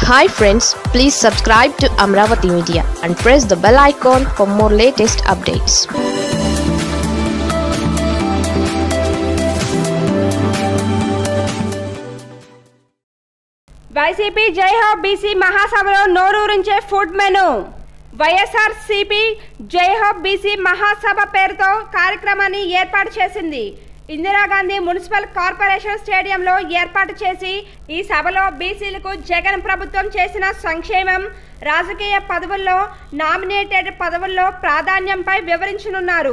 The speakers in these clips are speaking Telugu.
hi friends please subscribe to Amaravati media and press the bell icon for more latest updates YCP జై హో బీసీ మహాసభలో నోరూరించే ఫుడ్ మెను వైఎస్ఆర్ సిపి జై హో బీసీ మహాసభ పేరుతో కార్యక్రమాన్ని ఏర్పాటు చేసింది ఇందిరాగాంధీ మున్సిపల్ కార్పొరేషన్ స్టేడియంలో ఏర్పాటు చేసి ఈ సభలో బీసీలకు జగన్ ప్రభుత్వం చేసిన సంక్షేమం రాజకీయ పదవుల్లో నామినేటెడ్ పదవుల్లో ప్రాధాన్యంపై వివరించనున్నారు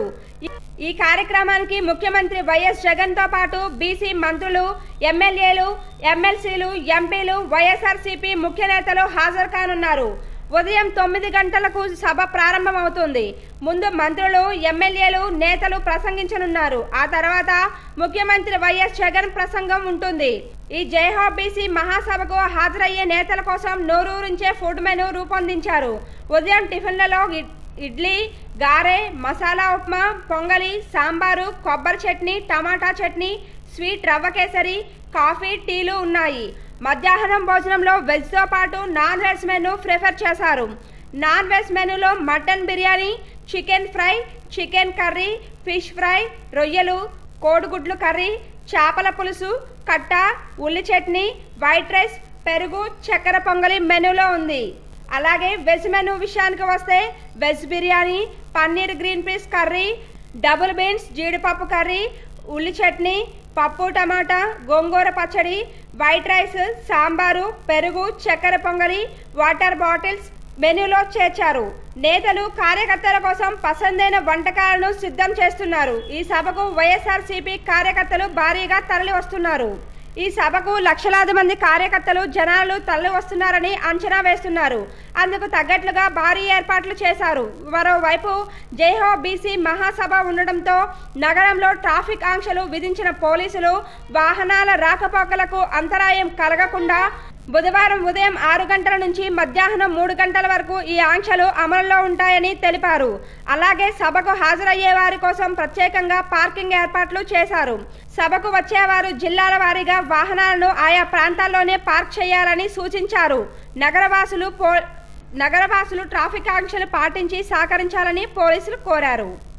ఈ కార్యక్రమానికి ముఖ్యమంత్రి వైఎస్ జగన్ తో పాటు బీసీ మంత్రులు ఎమ్మెల్యేలు ఎమ్మెల్సీలు ఎంపీలు వైఎస్ఆర్సీపీ ముఖ్య నేతలు హాజరు కానున్నారు ఉదయం తొమ్మిది గంటలకు సభ ప్రారంభమవుతుంది ముందు మంత్రులు ఎమ్మెల్యేలు నేతలు ప్రసంగించనున్నారు ఆ తర్వాత ముఖ్యమంత్రి వైఎస్ జగన్ ప్రసంగం ఉంటుంది ఈ జైహో బీసీ మహాసభకు హాజరయ్యే నేతల కోసం నోరూరించే ఫుడ్ మెను రూపొందించారు ఉదయం టిఫిన్లలో ఇ- ఇడ్లీ గారె మసాలా ఉప్మా పొంగలి సాంబారు కొబ్బరి చట్నీ టమాటా చట్నీ స్వీట్ రవ్వ కేసరి కాఫీ టీలు ఉన్నాయి మధ్యాహ్నం భోజనంలో వెజ్తో పాటు నాన్ వెజ్ మెనూ ప్రిఫర్ చేశారు నాన్ వెజ్ మెనూలో mutton biryani chicken fry chicken curry fish fry రొయ్యలు కోడిగుడ్లు కర్రీ చేపల పులుసు కట్ట ఉల్లి చట్నీ వైట్ రైస్ పెరుగు చక్కెర పొంగలి మెనూలో ఉంది అలాగే వెజ్ మెనూ విషయానికి వస్తే veg biryani paneer green peas curry double beans జీడిపప్పు కర్రీ ఉల్లి చట్నీ పప్పు టమాటా గోంగూర పచ్చడి వైట్ రైస్ సాంబారు పెరుగు చక్కెర పొంగలి వాటర్ బాటిల్స్ మెనూలో చేర్చారు నేతలు కార్యకర్తల కోసం పసందైన వంటకాలను సిద్ధం చేస్తున్నారు ఈ సభకు వైఎస్ఆర్సీపీ కార్యకర్తలు భారీగా తరలి వస్తున్నారు ఈ సభకు లక్షలాది మంది కార్యకర్తలు జనాలు తరలి వస్తున్నారని అంచనా వేస్తున్నారు అందుకు తగ్గట్లుగా భారీ ఏర్పాట్లు చేశారు మరోవైపు జైహో బీసీ మహాసభ ఉండడంతో నగరంలో ట్రాఫిక్ ఆంక్షలు విధించిన పోలీసులు వాహనాల రాకపోకలకు అంతరాయం కలగకుండా బుధవారం ఉదయం ఆరు గంటల నుంచి మధ్యాహ్నం మూడు గంటల వరకు ఈ ఆంక్షలు అమలులో ఉంటాయని తెలిపారు అలాగే సభకు హాజరయ్యే వారి కోసం ప్రత్యేకంగా పార్కింగ్ ఏర్పాట్లు చేశారు సభకు వచ్చేవారు జిల్లాల వారీగా వాహనాలను ఆయా ప్రాంతాల్లోనే పార్క్ చేయాలని సూచించారు నగరవాసులు పో నగరవాసులు ట్రాఫిక్ ఆంక్షలు పాటించి సహకరించాలని పోలీసులు కోరారు